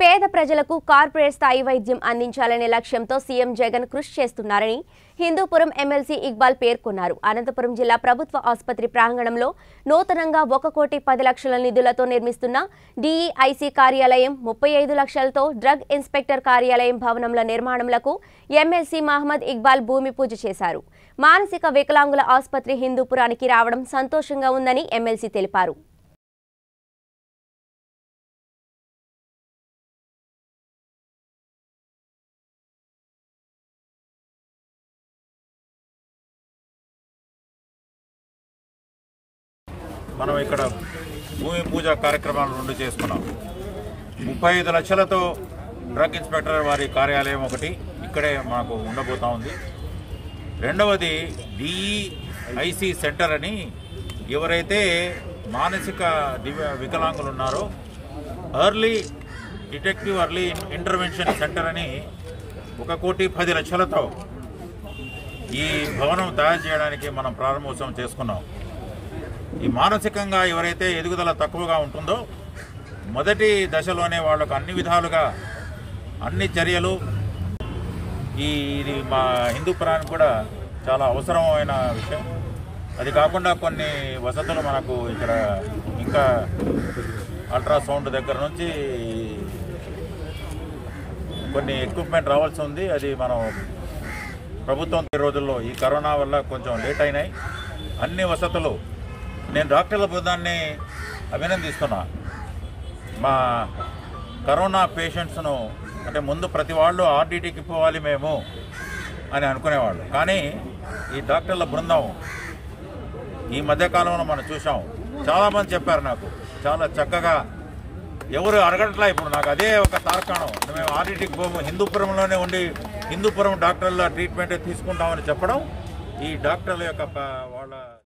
పేద ప్రజలకు కార్పొరేట్ స్థాయి వైద్యం అందించాలనే లక్ష్యంతో సీఎం జగన్ కృషి చేస్తున్నారని హిందూపురం ఎమ్మెల్సీ ఇక్బాల్ పేర్కొన్నారు అనంతపురం జిల్లా ప్రభుత్వ ఆసుపత్రి ప్రాంగణంలో నూతనంగా ఒక కోటి పది లక్షల నిధులతో నిర్మిస్తున్న డీఈఐసీ కార్యాలయం ముప్పై ఐదు లక్షలతో డ్రగ్ ఇన్స్పెక్టర్ కార్యాలయం భవనంల నిర్మాణంలకు ఎమ్మెల్సీ మహమ్మద్ ఇక్బాల్ భూమి పూజ చేశారు మానసిక వికలాంగుల ఆసుపత్రి హిందూపురానికి రావడం సంతోషంగా ఉందని ఎమ్మెల్సీ తెలిపారు మనం ఇక్కడ భూమి పూజ కార్యక్రమాలు రెండు చేసుకున్నాం ముప్పై ఐదు లక్షలతో డ్రగ్ ఇన్స్పెక్టర్ వారి కార్యాలయం ఒకటి ఇక్కడే మాకు ఉండబోతా ఉంది రెండవది డిఈఐసి సెంటర్ అని ఎవరైతే మానసిక దివ్య వికలాంగులు ఉన్నారో early detective early intervention centre అని ఒక కోటి పది లక్షలతో ఈ భవనం తయారు చేయడానికి మనం ప్రారంభోత్సవం చేసుకున్నాం ఈ మానసికంగా ఎవరైతే ఎదుగుదల తక్కువగా ఉంటుందో మొదటి దశలోనే వాళ్ళకు అన్ని విధాలుగా అన్ని చర్యలు ఈ ఇది మా హిందూపురానికి కూడా చాలా అవసరమైన విషయం అది కాకుండా కొన్ని వసతులు మనకు ఇక్కడ ఇంకా అల్ట్రాసౌండ్ దగ్గర నుంచి కొన్ని ఎక్విప్మెంట్ రావాల్సి ఉంది అది మనం ప్రభుత్వం ఈ రోజుల్లో ఈ కరోనా వల్ల కొంచెం లేట్ అయినాయి అన్ని వసతులు నేను డాక్టర్ల బృందాన్ని అభినందిస్తున్నా మా కరోనా పేషెంట్స్ను అంటే ముందు ప్రతి వాళ్ళు ఆర్డీటీకి పోవాలి మేము అని అనుకునేవాళ్ళు కానీ ఈ డాక్టర్ల బృందం ఈ మధ్యకాలంలో మనం చూసాం చాలామంది చెప్పారు నాకు చాలా చక్కగా ఎవరు అడగట్లా ఇప్పుడు నాకు అదే ఒక తార్కాణం మేము ఆర్డీటీకి పోము హిందూపురంలోనే ఉండి హిందూపురం డాక్టర్ల ట్రీట్మెంట్ తీసుకుంటామని చెప్పడం ఈ డాక్టర్ల యొక్క ప- వాళ్ళ